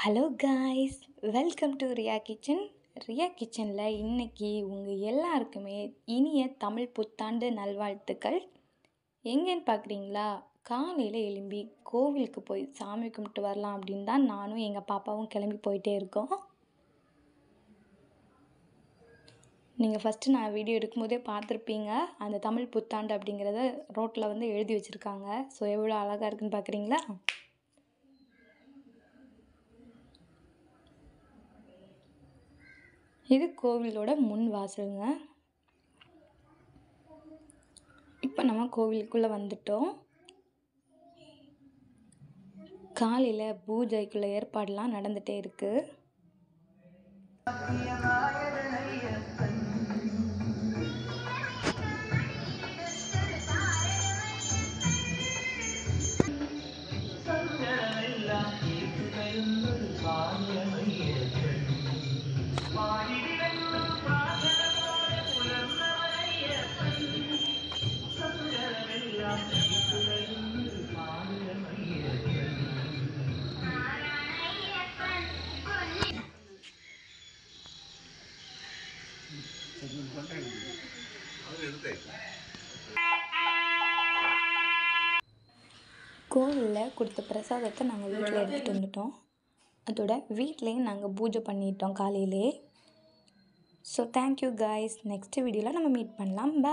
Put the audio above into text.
hello guys welcome to Riya kitchen Riya கிச்சனில் இன்னைக்கு உங்கள் எல்லாருக்குமே இனிய தமிழ் புத்தாண்டு நல்வாழ்த்துக்கள் எங்கேன்னு பார்க்குறீங்களா காலையில் எழும்பி கோவிலுக்கு போய் சாமி கும்பிட்டு வரலாம் அப்படின்னு தான் நானும் எங்கள் பாப்பாவும் கிளம்பி போயிட்டே இருக்கோம் நீங்கள் ஃபஸ்ட்டு நான் வீடியோ எடுக்கும்போதே பார்த்துருப்பீங்க அந்த தமிழ் புத்தாண்டு அப்படிங்கிறத ரோட்டில் வந்து எழுதி வச்சுருக்காங்க ஸோ எவ்வளோ அழகாக இருக்குன்னு பார்க்குறீங்களா இது கோவிலோட முன் வாசலுங்க இப்போ நம்ம கோவிலுக்குள்ளே வந்துட்டோம் காலையில் பூஜைக்குள்ள ஏற்பாடெலாம் நடந்துகிட்டே இருக்குது கோவிலில் கொடுத்த பிரசாதத்தை நாங்கள் வீட்டில் எடுத்துகிட்டு வந்துட்டோம் அதோட வீட்லேயும் நாங்கள் பூஜை பண்ணிட்டோம் காலையிலே ஸோ தேங்க்யூ காய்ஸ் நெக்ஸ்ட் வீடியோவில் நம்ம மீட் பண்ணலாம் பை